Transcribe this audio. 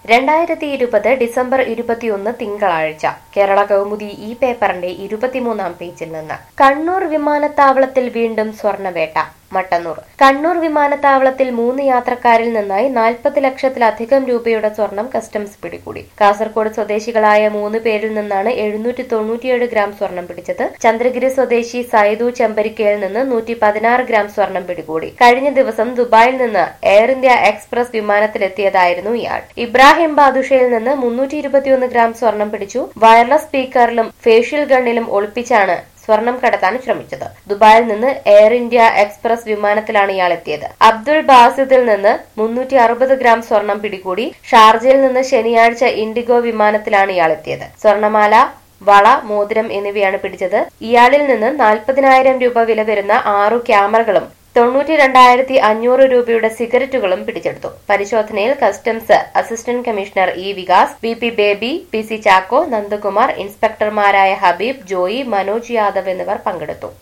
രണ്ടായിരത്തി ഇരുപത് ഡിസംബർ ഇരുപത്തിയൊന്ന് തിങ്കളാഴ്ച കേരള കൗമുദി ഈ പേപ്പറിന്റെ ഇരുപത്തിമൂന്നാം പേജിൽ നിന്ന് കണ്ണൂർ വിമാനത്താവളത്തിൽ വീണ്ടും സ്വർണവേട്ട മട്ടന്നൂർ കണ്ണൂർ വിമാനത്താവളത്തിൽ മൂന്ന് യാത്രക്കാരിൽ നിന്നായി നാൽപ്പത് ലക്ഷത്തിലധികം രൂപയുടെ സ്വർണം കസ്റ്റംസ് പിടികൂടി കാസർഗോഡ് സ്വദേശികളായ മൂന്ന് പേരിൽ നിന്നാണ് എഴുന്നൂറ്റി തൊണ്ണൂറ്റിയേഴ് ഗ്രാം സ്വർണം പിടിച്ചത് ചന്ദ്രഗിരി സ്വദേശി സൈദു ചെമ്പരിക്കയിൽ നിന്ന് നൂറ്റി പതിനാറ് ഗ്രാം സ്വർണം പിടികൂടി കഴിഞ്ഞ ദിവസം ദുബായിൽ നിന്ന് എയർ ഇന്ത്യ എക്സ്പ്രസ് വിമാനത്തിലെത്തിയതായിരുന്നു ഇയാൾ ഇബ്രാഹിം ബാദുഷയിൽ നിന്ന് മുന്നൂറ്റി ഇരുപത്തിയൊന്ന് ഗ്രാം സ്വർണം പിടിച്ചു വയർലെസ് സ്പീക്കറിലും ഫേഷ്യൽ ഗണ്ണിലും ഒളിപ്പിച്ചാണ് സ്വർണം കടത്താൻ ശ്രമിച്ചത് ദുബായിൽ നിന്ന് എയർ ഇന്ത്യ എക്സ്പ്രസ് വിമാനത്തിലാണ് ഇയാൾ എത്തിയത് അബ്ദുൾ ബാസിദിൽ നിന്ന് മുന്നൂറ്റി അറുപത് ഗ്രാം സ്വർണം പിടികൂടി ഷാർജയിൽ നിന്ന് ശനിയാഴ്ച ഇൻഡിഗോ വിമാനത്തിലാണ് ഇയാൾ എത്തിയത് സ്വർണമാല വള മോതിരം എന്നിവയാണ് പിടിച്ചത് ഇയാളിൽ നിന്ന് നാൽപ്പതിനായിരം രൂപ വില വരുന്ന ആറു ക്യാമറകളും തൊണ്ണൂറ്റി രണ്ടായിരത്തി അഞ്ഞൂറ് രൂപയുടെ സിഗരറ്റുകളും പിടിച്ചെടുത്തു പരിശോധനയിൽ customs assistant commissioner E Vikas V P Baby P C Chacko Nandakumar ഇൻസ്പെക്ടർമാരായ ഹബീബ് ജോയി മനോജ് യാദവ് എന്നിവർ പങ്കെടുത്തു